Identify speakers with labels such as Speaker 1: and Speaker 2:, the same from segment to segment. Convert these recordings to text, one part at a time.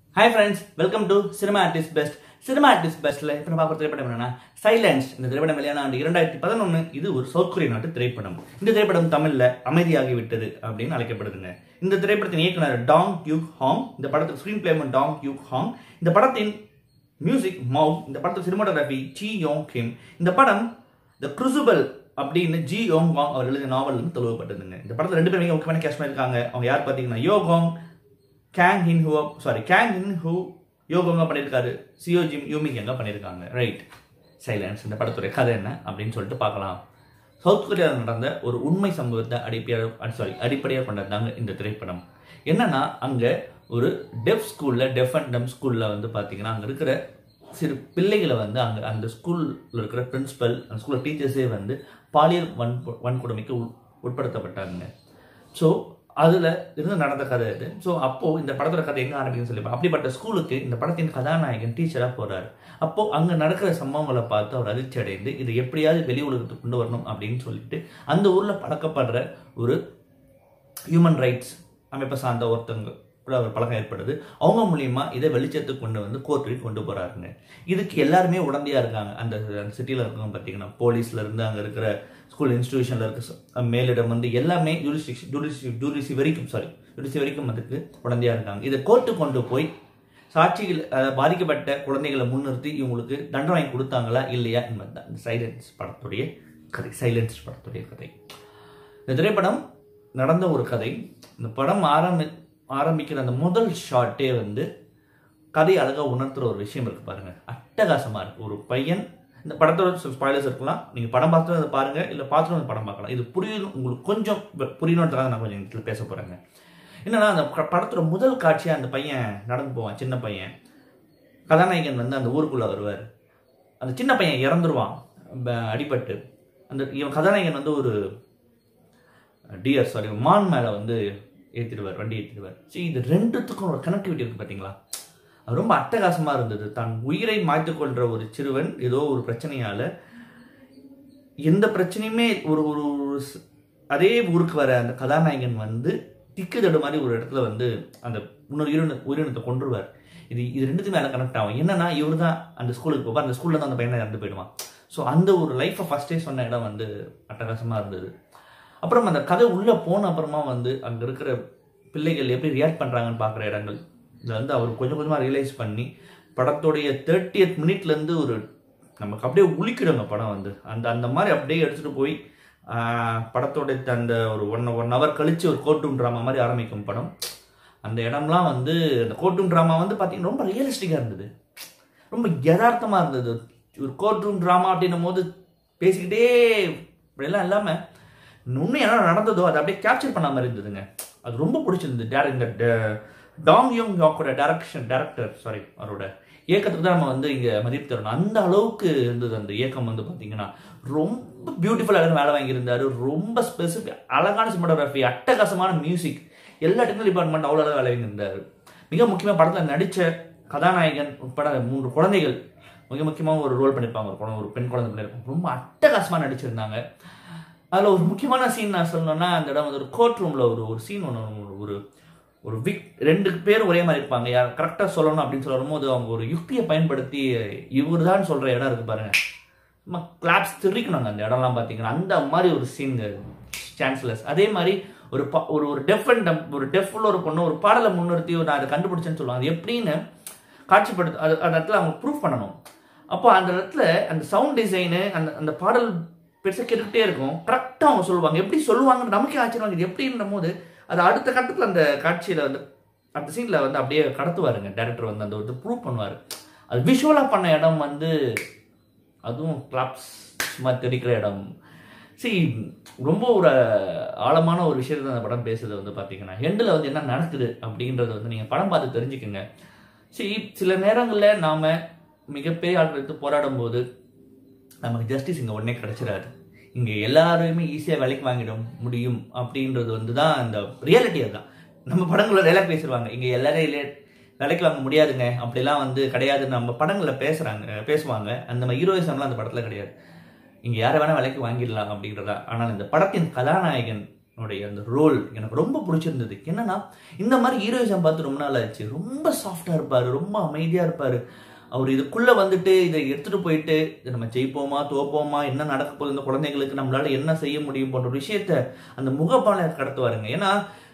Speaker 1: hi friends welcome to cinema artist best cinema artist பெஸ்ட்ல இப்போ நம்ம பார்க்குற திரைப்படம் என்னன்னா சைலன்ஸ் இந்த திரைப்படம் வெளியான ஆண்டு இரண்டாயிரத்தி பதினொன்று இது ஒரு சவுத் கொரிய நாட்டு திரைப்படம் இந்த திரைப்படம் தமிழ்ல அமைதியாகி விட்டது அப்படின்னு அழைக்கப்படுதுங்க இந்த திரைப்படத்தின் இயக்குனர் டாங் யூக் ஹாங் இந்த படத்துக்கு ஸ்க்ரீன் பிளேமன் டாங் யூக் ஹாங் இந்த படத்தின் மியூசிக் மவ் இந்த படத்துக்கு சினிமாட்டோகிராஃபி சி யோங் கிம் இந்த படம் த குருசுபல் அப்படின்னு ஜி யோங் வாங் அவர் எழுதிய நாவல் வந்து தொழுவப்பட்டதுங்க இந்த படத்தில் ரெண்டு பேரும் மிக முக்கியமான கேஷ் இருக்காங்க அவங்க யார் பார்த்தீங்கன்னா யோகோங் கேங் ஹின் ஹூ சாரி கேங் ஹின் ஹூ யோகோங்க பண்ணியிருக்காரு சியோ ஜிம் யூமிங் எங்க பண்ணியிருக்காங்க ரைட் சைலன்ஸ் இந்த படத்துடைய கதை என்ன அப்படின்னு சொல்லிட்டு பார்க்கலாம் சவுத் கொரியாவில் நடந்த ஒரு உண்மை சம்பவத்தை அடிப்படையாக சாரி அடிப்படையாக கொண்டதாங்க இந்த திரைப்படம் என்னன்னா அங்கே ஒரு டெஃப் ஸ்கூலில் டெஃப் அண்ட் டம் ஸ்கூலில் வந்து பார்த்தீங்கன்னா அங்கே இருக்கிற சிறு பிள்ளைகளை வந்து அங்கே அந்த ஸ்கூலில் இருக்கிற பிரின்சிபல் அந்த ஸ்கூலில் டீச்சர்ஸே வந்து பாலியல் வன் வன்கொடுமைக்கு உட்- உட்படுத்தப்பட்டாங்க ஸோ அதில் இருந்து நடந்த கதை இது ஸோ அப்போது இந்த படத்தோட கதை எங்கே ஆரம்பிக்குன்னு சொல்லி அப்படிப்பட்ட ஸ்கூலுக்கு இந்த படத்தின் கதாநாயகன் டீச்சராக போகிறாரு அப்போது அங்கே நடக்கிற சம்பவங்களை பார்த்து அவர் அதிர்ச்சி அடைந்து இதை எப்படியாவது வெளி உலகத்துக்கு கொண்டு வரணும் அப்படின்னு சொல்லிட்டு அந்த ஊரில் பழக்கப்படுற ஒரு ஹியூமன் ரைட்ஸ் அமைப்பை சார்ந்த ஒருத்தவங்க கூட அவர் பழக்கம் ஏற்படுது அவங்க மூலியமா இதை வெளிச்சத்துக்கு கொண்டு வந்து கோர்ட்டுக்கு கொண்டு போறாருங்க இதுக்கு எல்லாருமே உடந்தையா இருக்காங்க அந்த அந்த சிட்டியில் இருக்கவங்க பார்த்தீங்கன்னா போலீஸ்ல இருந்து அங்கே இருக்கிற ஸ்கூல் இன்ஸ்டிடியூஷன்ல இருக்க ச- மேலிடம் வந்து எல்லாமே ஜூரிஸ்டிக்ஷ ஜூரிசி ஜூரிசி வரைக்கும் சாரி ஜூரிசி வரைக்கும் அதுக்கு உடந்தையா இருக்காங்க இதை கோர்ட்டு கொண்டு போய் சாட்சிகள் அஹ், பாதிக்கப்பட்ட குழந்தைகளை முன்னிறுத்தி இவங்களுக்கு தண்டனை வாங்கி கொடுத்தாங்களா இல்லையா என்பது தான் இந்த சைலன்ஸ் படத்துடைய கதை சைலன்ஸ் படத்துடைய கதை இந்த திரைப்படம் நடந்த ஒரு கதை இந்த படம் ஆரம்பி ஆரம்பிக்கிற அந்த முதல் ஷாட்டே வந்து கதை அழகா உணர்த்துற ஒரு விஷயம் இருக்கு பாருங்க அட்டகாசமா இருக்கு ஒரு பையன் இந்த படத்தோட ஸ்பாய்லர்ஸ் இருக்கலாம் நீங்க படம் பார்த்து அதை பாருங்க இல்ல பார்த்துட்டு அந்த படம் பார்க்கலாம் இது புரியணும் உங்களுக்கு கொஞ்சம் ப- புரியணுன்றதுக்காக நான் கொஞ்சம் இடத்துல பேச போறேங்க என்னன்னா அந்த க- படத்தோட முதல் காட்சியா அந்த பையன் நடந்து போவான் சின்ன பையன் கதாநாயகன் வந்து அந்த ஊருக்குள்ள வருவார் அந்த சின்ன பையன் இறந்துருவான் ப- அடிபட்டு அந்த இவன் கதாநாயகன் வந்து ஒரு டியர் சாரி மான் மேலே வந்து ஏற்றிடுவார் வண்டி ஏற்றிடுவார் சரி இது ரெண்டுத்துக்கும் ஒரு கனெக்டிவிட்டி இருக்குது பார்த்தீங்களா அது ரொம்ப அட்டகாசமாக இருந்தது தான் உயிரை மாய்த்து கொள்ற ஒரு சிறுவன் ஏதோ ஒரு பிரச்சனையால் எந்த பிரச்சனையுமே ஒரு ஒரு ஒரு ஸ்- அதே ஊருக்கு வர அந்த கதாநாயகன் வந்து திக்கு தடு மாதிரி ஒரு இடத்துல வந்து அந்த இன்னொரு உயிரின உயிரினத்தை கொன்றுவார் இது இது ரெண்டுத்துமே மேலே கனெக்ட் ஆகும் என்னன்னா இவர் தான் அந்த ஸ்கூலுக்கு போவார் அந்த ஸ்கூலில் தான் அந்த பையனை இறந்து போயிடுவான் ஸோ அந்த ஒரு லைஃப்பை ஃபஸ்ட்டே சொன்ன இடம் வந்து அட்டகாசமாக இருந்தது அப்புறம் அந்த கதை உள்ளே போன அப்புறமா வந்து அங்கே இருக்கிற பிள்ளைகள் எப்படி ரியாக்ட் பண்ணுறாங்கன்னு பார்க்குற இடங்கள் இதை வந்து அவர் கொஞ்சம் கொஞ்சமாக ரியலைஸ் பண்ணி படத்துடைய தேர்ட்டியத் மினிட்லேருந்து ஒரு நமக்கு அப்படியே உளிக்கிடுங்க படம் வந்து அந்த அந்த மாதிரி அப்படியே எடுத்துகிட்டு போய் ஆஹ், படத்தோட அந்த ஒரு ஒன் ஒன் ஹவர் கழிச்சு ஒரு கோர்ட்ரூம் ட்ராமா மாதிரி ஆரம்பிக்கும் படம் அந்த இடம்லாம் வந்து அந்த கோர்ட்ரூம் ட்ராமா வந்து பார்த்தீங்கன்னா ரொம்ப ரியலிஸ்டிக்காக இருந்தது ரொம்ப யதார்த்தமாக இருந்தது ஒரு கோர்ட்ரூம் ட்ராமா அப்படின்னும் போது பேசிக்கிட்டே இப்படியெல்லாம் இல்லாமல் உண்மை என்ன நடந்ததோ அதை அப்படியே கேப்சர் பண்ண மாதிரி இருந்ததுங்க அது ரொம்ப பிடிச்சிருந்தது டேர இந்த ட- டாங் யோங் யாக்கோட டேரக்ஷன் டேரக்டர் சாரி அவரோட இயக்கத்துக்கு தான் நம்ம வந்து இங்கே மதிப்பு தரணும் அந்த அளவுக்கு இருந்தது அந்த இயக்கம் வந்து பார்த்தீங்கன்னா ரொம்ப பியூட்டிஃபுல்லாக வேலை வாங்கியிருந்தாரு ரொம்ப ஸ்பெசிஃபிக் அழகான சினிமாட்டோகிராஃபி அட்டகாசமான மியூசிக் எல்லா டெக்னிக்கல் டிபார்ட்மெண்ட் அவ்வளோ அழகாக வேலை வாங்கியிருந்தாரு மிக முக்கியமாக படத்தில் நடித்த கதாநாயகன் உட்பட மூன்று குழந்தைகள் மிக முக்கியமாக ஒரு ரோல் பண்ணியிருப்பாங்க ஒரு குழந்தை ஒரு பெண் குழந்தை பண்ணியிருப்பாங்க ரொம்ப அட்டகாசமாக நடிச்சிருந்தாங்க அதில் ஒரு முக்கியமான சீன் நான் சொல்லணும்னா அந்த இடம் வந்து ஒரு கோர்ட் ரூமில் ஒரு ஒரு சீன் ஒன்று ஒரு ஒரு விக் ரெண்டு பேரும் ஒரே மாதிரி இருப்பாங்க யார் கரெக்டாக சொல்லணும் அப்படின்னு சொல்லும் போது அவங்க ஒரு யுக்தியை பயன்படுத்தி இவர் தான் சொல்கிற இடம் இருக்கு பாருங்க சும்மா கிளாப்ஸ் திரிக்கணுங்க அந்த இடம்லாம் பார்த்தீங்கன்னா அந்த மாதிரி ஒரு சீன் சான்ஸ்லஸ் அதே மாதிரி ஒரு பா ஒரு ஒரு டெஃப் அண்ட் டம்ப் ஒரு டெஃப்ல ஒரு பொண்ணு ஒரு பாடலை முன்னிறுத்தி நான் அதை கண்டுபிடிச்சேன்னு சொல்லுவாங்க அது எப்படின்னு காட்சிப்படுத்த அது அந்த இடத்துல அவங்க ப்ரூஃப் பண்ணணும் அப்போ அந்த இடத்துல அந்த சவுண்ட் டிசைனு அந்த அந்த பாடல் பெருசாக கேட்டுக்கிட்டே இருக்கும் கரெக்டாக அவங்க சொல்லுவாங்க எப்படி சொல்லுவாங்கன்னு நமக்கே ஆச்சரியம் இது எப்படின்ற போது அது அடுத்த கட்டத்தில் அந்த காட்சியில் வந்து அந்த சீனில் வந்து அப்படியே கடத்துவாருங்க டேரக்டர் வந்து அந்த ஒரு ப்ரூவ் பண்ணுவார் அது விஷுவலாக பண்ண இடம் வந்து அதுவும் கிளாப்ஸ் சும்மா தெரிக்கிற இடம் சரி ரொம்ப ஒரு ஆழமான ஒரு விஷயத்தை அந்த படம் பேசுறது வந்து பார்த்தீங்கன்னா எண்டில் வந்து என்ன நடக்குது அப்படின்றத வந்து நீங்கள் படம் பார்த்து தெரிஞ்சுக்கங்க சரி சில நேரங்களில் நாம் மிகப்பெரிய ஆட்கள் எடுத்து போராடும் போது நமக்கு ஜஸ்டிஸ் இங்கே உடனே கிடைச்சிடாது இங்கே எல்லாருமே ஈஸியாக விலைக்கு வாங்கிட முடியும் அப்படின்றது வந்து தான் அந்த ரியாலிட்டி அதுதான் நம்ம படங்களில் டைலாக் பேசுவாங்க இங்கே எல்லாரையும் இல்லை- விலைக்கு வாங்க முடியாதுங்க அப்படிலாம் வந்து கிடையாதுன்னு நம்ம படங்களில் பேசுகிறாங்க பேசுவாங்க அந்த மாதிரி ஹீரோயிசம்லாம் அந்த படத்தில் கிடையாது இங்கே யாரை வேணால் விலைக்கு வாங்கிடலாம் அப்படின்றதா ஆனால் இந்த படத்தின் கதாநாயகன் உடைய அந்த ரோல் எனக்கு ரொம்ப பிடிச்சிருந்தது என்னன்னா இந்த மாதிரி ஹீரோயிசம் பார்த்து ரொம்ப நாள் ஆச்சு ரொம்ப சாஃப்டா இருப்பாரு ரொம்ப அமைதியா இருப்பாரு அவர் இதுக்குள்ள வந்துட்டு இதை எடுத்துட்டு போயிட்டு இதை நம்ம ஜெயிப்போமா தோப்போமா என்ன நடக்க போகுது இந்த குழந்தைங்களுக்கு நம்மளால என்ன செய்ய முடியும் போன்ற ஒரு விஷயத்த அந்த முகப்பான கடத்துவாருங்க ஏன்னா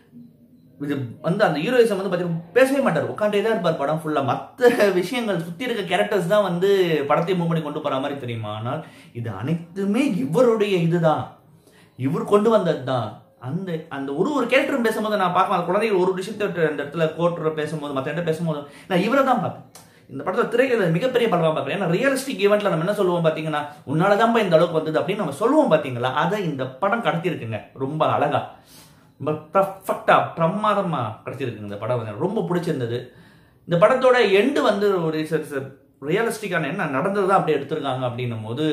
Speaker 1: இது வந்து அந்த ஹீரோயிசம் வந்து பார்த்தீங்கன்னா பேசவே மாட்டார் உட்காண்டே தான் இருப்பார் படம் ஃபுல்லாக மற்ற விஷயங்கள் சுற்றி இருக்க கேரக்டர்ஸ் தான் வந்து படத்தை மூவ் பண்ணி கொண்டு போகிற மாதிரி தெரியுமா ஆனால் இது அனைத்துமே இவருடைய இதுதான் இவர் கொண்டு வந்தது தான் அந்த அந்த ஒரு ஒரு கேரக்டரும் பேசும்போது நான் பார்க்கலாம் அந்த குழந்தைகள் ஒரு விஷயத்த அந்த இடத்துல கோர்ட்ல பேசும்போது மற்ற இடத்துல பேசும்போது நான் இவரை தான் பார்ப்பேன் இந்த படத்தில் திரைகள் மிகப்பெரிய படமாக பார்க்குறேன் ஏன்னா ரியலிஸ்டிக் ஈவெண்ட்ல நம்ம என்ன சொல்லுவோம் பார்த்தீங்கன்னா உன்னால தான்ப்பா இந்த அளவுக்கு வந்தது அப்படின்னு நம்ம சொல்லுவோம் பார்த்தீங்களா அதை இந்த படம் கடத்தியிருக்குங்க ரொம்ப அழகா ரொம்ப பர்ஃபெக்டா பிரமாதமா கிடைச்சிருக்குங்க இந்த படம் வந்து ரொம்ப பிடிச்சிருந்தது இந்த படத்தோட எண்டு வந்து ஒரு ரியலிஸ்டிக்கான என்ன நடந்தது தான் அப்படி எடுத்திருக்காங்க அப்படின்னும் போது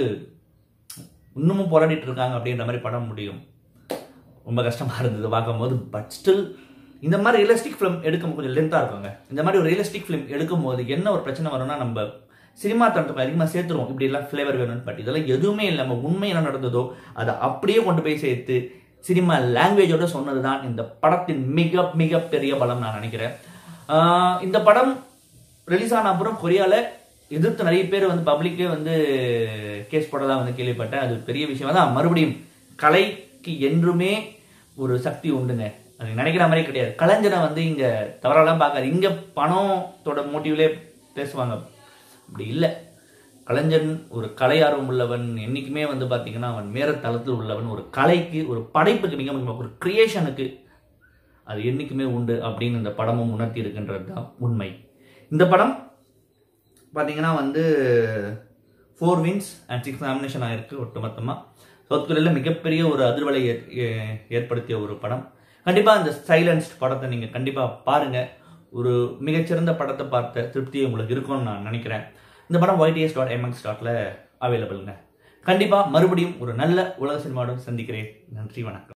Speaker 1: இன்னமும் போராடிட்டு இருக்காங்க அப்படின்ற மாதிரி படம் முடியும் ரொம்ப கஷ்டமா இருந்தது பார்க்கும்போது பட் ஸ்டில் இந்த மாதிரி ரியலிஸ்டிக் ஃபிலிம் எடுக்கும் கொஞ்சம் லென்த்தாக இருக்குங்க இந்த மாதிரி ஒரு ரியலிஸ்டிக் ஃபிலிம் எடுக்கும் போது என்ன ஒரு பிரச்சனை வரும்னா நம்ம சினிமா தனத்துக்கு அதிகமாக சேர்த்துருவோம் இப்படி எல்லாம் ஃப்ளேவர் வேணும்னு பட் இதெல்லாம் எதுவுமே இல்லாமல் உண்மை என்ன நடந்ததோ அதை அப்படியே கொண்டு போய் சேர்த்து சினிமா லாங்குவேஜோட சொன்னது தான் இந்த படத்தின் மிக மிக பெரிய பலம் நான் நினைக்கிறேன் ஆஹ் இந்த படம் ரிலீஸ் ஆன அப்புறம் கொரியால எதிர்த்து நிறைய பேர் வந்து பப்ளிக்கே வந்து கேஸ் போட்டதா வந்து கேள்விப்பட்டேன் அது பெரிய விஷயம் தான் மறுபடியும் கலைக்கு என்றுமே ஒரு சக்தி உண்டுங்க அது நினைக்கிற மாதிரி கிடையாது கலைஞரை வந்து இங்க தவறாலாம் பார்க்காது இங்க பணத்தோட மோட்டிவ்லே பேசுவாங்க அப்படி இல்லை கலைஞன் ஒரு கலையார்வம் உள்ளவன் என்னைக்குமே வந்து பார்த்தீங்கன்னா அவன் மேற தளத்தில் உள்ளவன் ஒரு கலைக்கு ஒரு படைப்புக்கு மிக முக்கியமாக ஒரு கிரியேஷனுக்கு அது என்னைக்குமே உண்டு அப்படின்னு இந்த படமும் உணர்த்தி இருக்கின்றது தான் உண்மை இந்த படம் பார்த்தீங்கன்னா வந்து four wins and six nomination ஆயிருக்கு ஒட்டுமொத்தமாக சவுத் கொரியாவில் மிகப்பெரிய ஒரு அதிர்வலை ஏற்- ஏ- ஏற்படுத்திய ஒரு படம் கண்டிப்பாக இந்த சைலன்ஸ்ட் படத்தை நீங்கள் கண்டிப்பாக பாருங்கள் ஒரு மிகச்சிறந்த படத்தை பார்த்த திருப்தி உங்களுக்கு இருக்கும்னு நான் நினைக்கிறேன் இந்த படம் ஒய்டிஎஸ் டாட் எம்எக்ஸ் டாட்டில் அவைலபிளுங்க கண்டிப்பாக மறுபடியும் ஒரு நல்ல உலக சினிமாவுடன் சந்திக்கிறேன் நன்றி வணக்கம்